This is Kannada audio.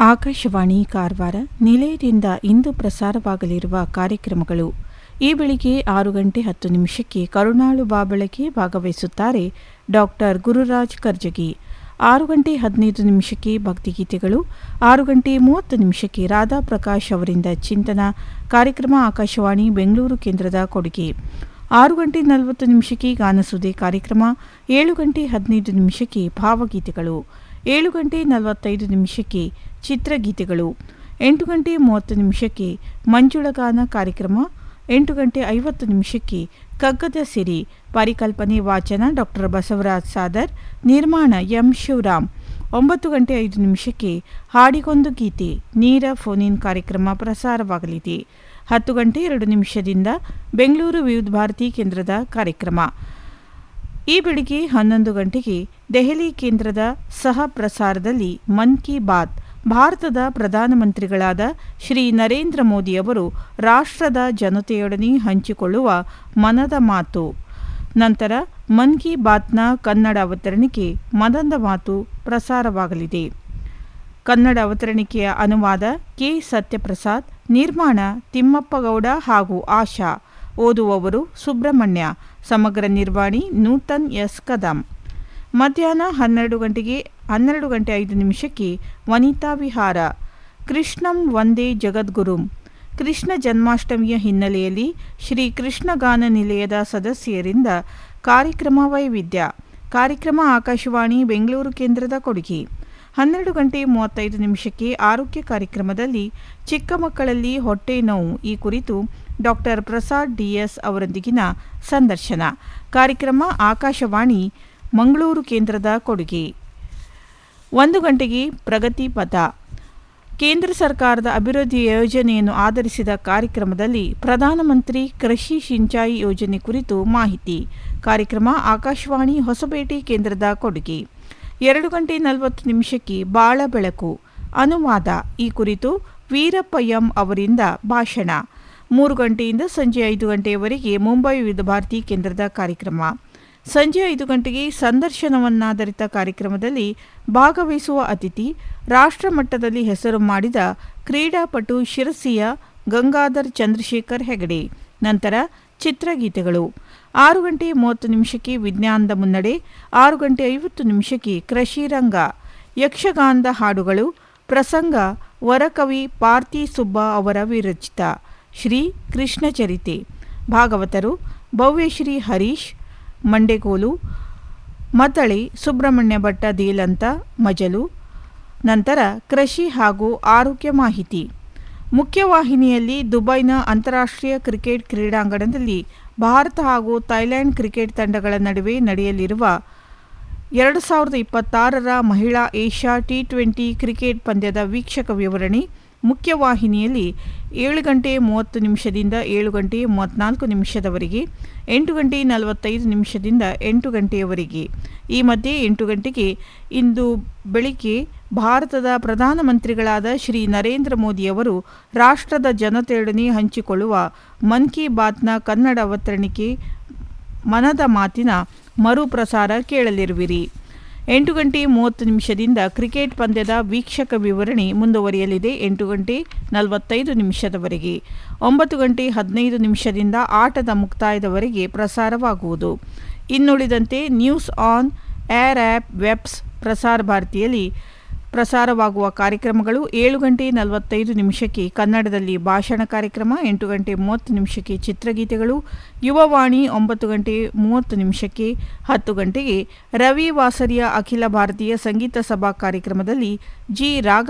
ಆಕಾಶವಾಣಿ ಕಾರವಾರ ನಿಲಯದಿಂದ ಇಂದು ಪ್ರಸಾರವಾಗಲಿರುವ ಕಾರ್ಯಕ್ರಮಗಳು ಈ ಬೆಳಿಗ್ಗೆ ಆರು ಗಂಟೆ ಹತ್ತು ನಿಮಿಷಕ್ಕೆ ಕರುಣಾಳು ಬಾಬಳಕೆ ಭಾಗವಹಿಸುತ್ತಾರೆ ಡಾಕ್ಟರ್ ಗುರುರಾಜ್ ಕರ್ಜಗಿ ಆರು ಗಂಟೆ ಹದಿನೈದು ನಿಮಿಷಕ್ಕೆ ಭಕ್ತಿಗೀತೆಗಳು ಆರು ಗಂಟೆ ಮೂವತ್ತು ನಿಮಿಷಕ್ಕೆ ರಾಧಾ ಪ್ರಕಾಶ್ ಅವರಿಂದ ಚಿಂತನ ಕಾರ್ಯಕ್ರಮ ಆಕಾಶವಾಣಿ ಬೆಂಗಳೂರು ಕೇಂದ್ರದ ಕೊಡುಗೆ ಆರು ಗಂಟೆ ನಲವತ್ತು ನಿಮಿಷಕ್ಕೆ ಗಾನಸುದೆ ಕಾರ್ಯಕ್ರಮ ಏಳು ಗಂಟೆ ಹದಿನೈದು ನಿಮಿಷಕ್ಕೆ ಭಾವಗೀತೆಗಳು ಏಳು ಗಂಟೆ ನಲವತ್ತೈದು ನಿಮಿಷಕ್ಕೆ ಚಿತ್ರಗೀತೆಗಳು ಎಂಟು ಗಂಟೆ ಮೂವತ್ತು ನಿಮಿಷಕ್ಕೆ ಮಂಜುಳಗಾನ ಕಾರ್ಯಕ್ರಮ ಎಂಟು ಗಂಟೆ ಐವತ್ತು ನಿಮಿಷಕ್ಕೆ ಕಗ್ಗದ ಸಿರಿ ಪರಿಕಲ್ಪನೆ ವಾಚನ ಡಾಕ್ಟರ್ ಬಸವರಾಜ್ ಸಾದರ್ ನಿರ್ಮಾಣ ಎಂ ಶಿವರಾಮ್ ಒಂಬತ್ತು ಗಂಟೆ ಐದು ನಿಮಿಷಕ್ಕೆ ಹಾಡಿಗೊಂದು ಗೀತೆ ನೇರ ಫೋನ್ ಕಾರ್ಯಕ್ರಮ ಪ್ರಸಾರವಾಗಲಿದೆ ಹತ್ತು ಗಂಟೆ ಎರಡು ನಿಮಿಷದಿಂದ ಬೆಂಗಳೂರು ವಿವಿಧ ಭಾರತಿ ಕೇಂದ್ರದ ಕಾರ್ಯಕ್ರಮ ಈ ಬೆಳಿಗ್ಗೆ ಹನ್ನೊಂದು ಗಂಟೆಗೆ ದೆಹಲಿ ಕೇಂದ್ರದ ಸಹ ಪ್ರಸಾರದಲ್ಲಿ ಮನ್ ಕಿ ಬಾತ್ ಭಾರತದ ಪ್ರಧಾನಮಂತ್ರಿಗಳಾದ ಶ್ರೀ ನರೇಂದ್ರ ಮೋದಿಯವರು ರಾಷ್ಟ್ರದ ಜನತೆಯೊಡನೆ ಹಂಚಿಕೊಳ್ಳುವ ಮನದ ಮಾತು ನಂತರ ಮನ್ ಕಿ ಬಾತ್ನ ಕನ್ನಡ ಅವತರಣಿಕೆ ಮನದ ಮಾತು ಪ್ರಸಾರವಾಗಲಿದೆ ಕನ್ನಡ ಅವತರಣಿಕೆಯ ಅನುವಾದ ಕೆ ಸತ್ಯಪ್ರಸಾದ್ ನಿರ್ಮಾಣ ತಿಮ್ಮಪ್ಪಗೌಡ ಹಾಗೂ ಆಶಾ ಓದುವವರು ಸುಬ್ರಹ್ಮಣ್ಯ ಸಮಗ್ರ ನಿರ್ವಾಣಿ ನೂತನ್ ಎಸ್ ಕದಂ ಮಧ್ಯಾಹ್ನ ಹನ್ನೆರಡು ಗಂಟೆಗೆ ಹನ್ನೆರಡು ಗಂಟೆ ಐದು ನಿಮಿಷಕ್ಕೆ ವನಿತಾ ವಿಹಾರ ಕೃಷ್ಣಂ ವಂದೇ ಜಗದ್ಗುರುಂ ಕೃಷ್ಣ ಜನ್ಮಾಷ್ಟಮಿಯ ಹಿನ್ನೆಲೆಯಲ್ಲಿ ಶ್ರೀ ಕೃಷ್ಣ ಗಾನ ನಿಲಯದ ಸದಸ್ಯರಿಂದ ಕಾರ್ಯಕ್ರಮ ವೈವಿಧ್ಯ ಕಾರ್ಯಕ್ರಮ ಆಕಾಶವಾಣಿ ಬೆಂಗಳೂರು ಕೇಂದ್ರದ ಕೊಡುಗೆ ಹನ್ನೆರಡು ಗಂಟೆ ಮೂವತ್ತೈದು ನಿಮಿಷಕ್ಕೆ ಆರೋಗ್ಯ ಕಾರ್ಯಕ್ರಮದಲ್ಲಿ ಚಿಕ್ಕ ಮಕ್ಕಳಲ್ಲಿ ಹೊಟ್ಟೆ ನೋವು ಈ ಕುರಿತು ಡಾಕ್ಟರ್ ಪ್ರಸಾದ್ ಡಿಎಸ್ ಅವರೊಂದಿಗಿನ ಸಂದರ್ಶನ ಕಾರ್ಯಕ್ರಮ ಆಕಾಶವಾಣಿ ಮಂಗಳೂರು ಕೇಂದ್ರದ ಕೊಡುಗೆ ಒಂದು ಗಂಟೆಗೆ ಪ್ರಗತಿ ಪಥ ಕೇಂದ್ರ ಸರ್ಕಾರದ ಅಭಿವೃದ್ಧಿ ಯೋಜನೆಯನ್ನು ಆಧರಿಸಿದ ಕಾರ್ಯಕ್ರಮದಲ್ಲಿ ಪ್ರಧಾನಮಂತ್ರಿ ಕೃಷಿ ಸಿಂಚಾಯಿ ಯೋಜನೆ ಕುರಿತು ಮಾಹಿತಿ ಕಾರ್ಯಕ್ರಮ ಆಕಾಶವಾಣಿ ಹೊಸಪೇಟೆ ಕೇಂದ್ರದ ಕೊಡುಗೆ ಎರಡು ಗಂಟೆ ನಲವತ್ತು ನಿಮಿಷಕ್ಕೆ ಬಾಳ ಬೆಳಕು ಅನುವಾದ ಈ ಕುರಿತು ವೀರಪ್ಪ ಎಂ ಅವರಿಂದ ಭಾಷಣ ಮೂರು ಗಂಟೆಯಿಂದ ಸಂಜೆ ಐದು ಗಂಟೆಯವರೆಗೆ ಮುಂಬೈ ವಿವಿಧ ಭಾರತಿ ಕೇಂದ್ರದ ಕಾರ್ಯಕ್ರಮ ಸಂಜೆ ಐದು ಗಂಟೆಗೆ ಸಂದರ್ಶನವನ್ನಾಧರಿತ ಕಾರ್ಯಕ್ರಮದಲ್ಲಿ ಭಾಗವಹಿಸುವ ಅತಿಥಿ ರಾಷ್ಟ್ರ ಮಟ್ಟದಲ್ಲಿ ಹೆಸರು ಮಾಡಿದ ಕ್ರೀಡಾಪಟು ಶಿರಸಿಯ ಗಂಗಾಧರ್ ಚಂದ್ರಶೇಖರ್ ಹೆಗಡೆ ನಂತರ ಚಿತ್ರಗೀತೆಗಳು ಆರು ಗಂಟೆ ಮೂವತ್ತು ನಿಮಿಷಕ್ಕೆ ವಿಜ್ಞಾನದ ಮುನ್ನಡೆ ಆರು ಗಂಟೆ ಐವತ್ತು ನಿಮಿಷಕ್ಕೆ ಕೃಷಿ ರಂಗ ಯಕ್ಷಗಾನದ ಹಾಡುಗಳು ಪ್ರಸಂಗ ವರಕವಿ ಪಾರ್ತಿ ಸುಬ್ಬ ಅವರ ವಿರಚಿತ ಶ್ರೀ ಕೃಷ್ಣಚರಿತೆ ಭಾಗವತರು ಭವ್ಯಶ್ರೀ ಹರೀಶ್ ಮಂಡೆಗೋಲು ಮತಳಿ ಸುಬ್ರಹ್ಮಣ್ಯ ಭಟ್ಟ ದೇಲಂತ ಮಜಲು ನಂತರ ಕೃಷಿ ಹಾಗೂ ಆರೋಗ್ಯ ಮಾಹಿತಿ ಮುಖ್ಯವಾಹಿನಿಯಲ್ಲಿ ದುಬೈನ ಅಂತಾರಾಷ್ಟ್ರೀಯ ಕ್ರಿಕೆಟ್ ಕ್ರೀಡಾಂಗಣದಲ್ಲಿ ಭಾರತ ಹಾಗೂ ಥೈಲ್ಯಾಂಡ್ ಕ್ರಿಕೆಟ್ ತಂಡಗಳ ನಡುವೆ ನಡೆಯಲಿರುವ ಎರಡು ಸಾವಿರದ ಇಪ್ಪತ್ತಾರರ ಮಹಿಳಾ ಏಷ್ಯಾ ಟಿ ಟ್ವೆಂಟಿ ಕ್ರಿಕೆಟ್ ಪಂದ್ಯದ ವೀಕ್ಷಕ ವಿವರಣೆ ಮುಖ್ಯವಾಹಿನಿಯಲ್ಲಿ ಏಳು ಗಂಟೆ ಮೂವತ್ತು ನಿಮಿಷದಿಂದ ಏಳು ಗಂಟೆ ಮೂವತ್ತ್ನಾಲ್ಕು ನಿಮಿಷದವರೆಗೆ ಎಂಟು ಗಂಟೆ ನಲವತ್ತೈದು ನಿಮಿಷದಿಂದ ಎಂಟು ಗಂಟೆಯವರೆಗೆ ಈ ಮಧ್ಯೆ ಎಂಟು ಗಂಟೆಗೆ ಇಂದು ಬೆಳಿಗ್ಗೆ ಭಾರತದ ಪ್ರಧಾನಮಂತ್ರಿಗಳಾದ ಶ್ರೀ ನರೇಂದ್ರ ಮೋದಿಯವರು ರಾಷ್ಟ್ರದ ಜನತೆಯೊಡನೆ ಹಂಚಿಕೊಳ್ಳುವ ಮನ್ ಕಿ ಬಾತ್ನ ಕನ್ನಡ ಅವತರಣಿಕೆ ಮನದ ಮಾತಿನ ಮರುಪ್ರಸಾರ ಕೇಳಲಿರುವಿರಿ ಎಂಟು ಗಂಟೆ ಮೂವತ್ತು ನಿಮಿಷದಿಂದ ಕ್ರಿಕೆಟ್ ಪಂದ್ಯದ ವೀಕ್ಷಕ ವಿವರಣೆ ಮುಂದುವರಿಯಲಿದೆ ಎಂಟು ಗಂಟೆ ನಲವತ್ತೈದು ನಿಮಿಷದವರೆಗೆ ಒಂಬತ್ತು ಗಂಟೆ ಹದಿನೈದು ನಿಮಿಷದಿಂದ ಆಟದ ಮುಕ್ತಾಯದವರೆಗೆ ಪ್ರಸಾರವಾಗುವುದು ಇನ್ನುಳಿದಂತೆ ನ್ಯೂಸ್ ಆನ್ ಏರ್ ಆ್ಯಪ್ ವೆಬ್ಸ್ ಪ್ರಸಾರ ಭಾರತಿಯಲ್ಲಿ ಪ್ರಸಾರವಾಗುವ ಕಾರ್ಯಕ್ರಮಗಳು ಏಳು ಗಂಟೆ ನಲವತ್ತೈದು ನಿಮಿಷಕ್ಕೆ ಕನ್ನಡದಲ್ಲಿ ಭಾಷಣ ಕಾರ್ಯಕ್ರಮ ಎಂಟು ಗಂಟೆ ಮೂವತ್ತು ನಿಮಿಷಕ್ಕೆ ಚಿತ್ರಗೀತೆಗಳು ಯುವವಾಣಿ ಒಂಬತ್ತು ಗಂಟೆ ಮೂವತ್ತು ನಿಮಿಷಕ್ಕೆ ಹತ್ತು ಗಂಟೆಗೆ ರವಿ ವಾಸರಿಯ ಅಖಿಲ ಭಾರತೀಯ ಸಂಗೀತ ಸಭಾ ಕಾರ್ಯಕ್ರಮದಲ್ಲಿ ಜಿ ರಾಘ